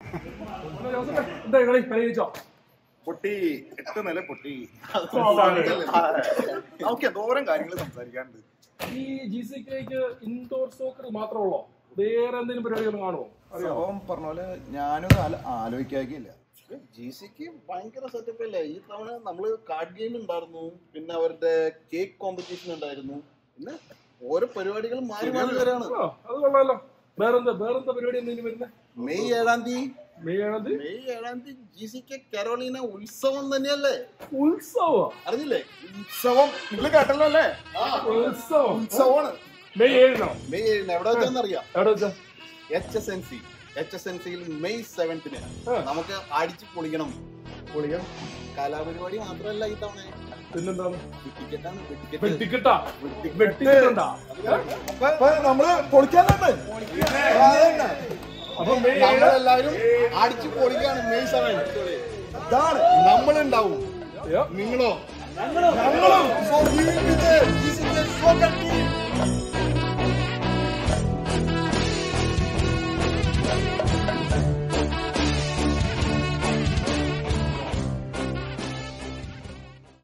എന്താ കളി കളി ജയിച്ചോ പൊട്ടി എട്ട് നില പൊട്ടി സ്വാഭാവികം. നമുക്ക് എന്തോരം കാര്യങ്ങൾ സംസാരിക്കാനുണ്ട് ഈ ജി സി കെക്ക് ഇൻഡോർ സോക്കർ മാത്രമുള്ളോ വേറെ എന്തെങ്കിലും പരിപാടികൾ കാണുമോ അറിയോ സംഭവം പറഞ്ഞ പോലെ ഞാനും ആലോചിക്കാക്കില്ല ജി സിക്ക് ഭയങ്കര സെറ്റപ്പ് അല്ലേ ഈ തവണ നമ്മള് കാർഡ് ഗെയിം ഉണ്ടായിരുന്നു പിന്നെ അവരുടെ കേക്ക് കോമ്പറ്റീഷൻ ഉണ്ടായിരുന്നു പിന്നെ ഓരോ പരിപാടികളും മാറി മാറി വരാണ് ആ, അത് കൊള്ളാലോ വേറെന്താ വേറെന്താ പരിപാടി എന്തെങ്കിലും വരുന്നത് മെയ് ഏഴാം തീയതി മെയ് ഏഴാം തീയതി മെയ് ഏഴാം തീയതി ജി സി കെ കരോളീന ഉത്സവം തന്നെയല്ലേ ഉത്സവം അറിഞ്ഞില്ലേ ഉത്സവം നിങ്ങൾ കേട്ടല്ലോ അല്ലേ ഉത്സവം ഉത്സവമാണ് മെയ് ഏഴിനോ മെയ് ഏഴിന് എവിടെ വെച്ചാന്ന് അറിയാം എവിടെ വെച്ചാ H S N C H S N സിയിൽ മെയ് സെവൻത്തിന് ആ. നമുക്ക് അടിച്ചു പൊളിക്കണം പൊളിക്കാം കലാപരിപാടി മാത്രമല്ല ഈ തവണ പിന്നെന്താണ് ടിക്കറ്റാണ് ടിക്കറ്റ് വെട്ടിക്കെട്ടാ വെട്ടിക്കെട്ടുണ്ടാ അപ്പൊ നമ്മള് പൊളിക്കാൻ തന്നെ അതന്നെ. അപ്പൊ മെയ് ഏഴ് നമ്മളെല്ലാവരും അടിച്ചു പൊളിക്കാണ് മെയ് സെവൻ ഇതാണ് നമ്മളുണ്ടാവും യ്യോ. നിങ്ങളോ ഞങ്ങളും So we will be there. This is the soccer team.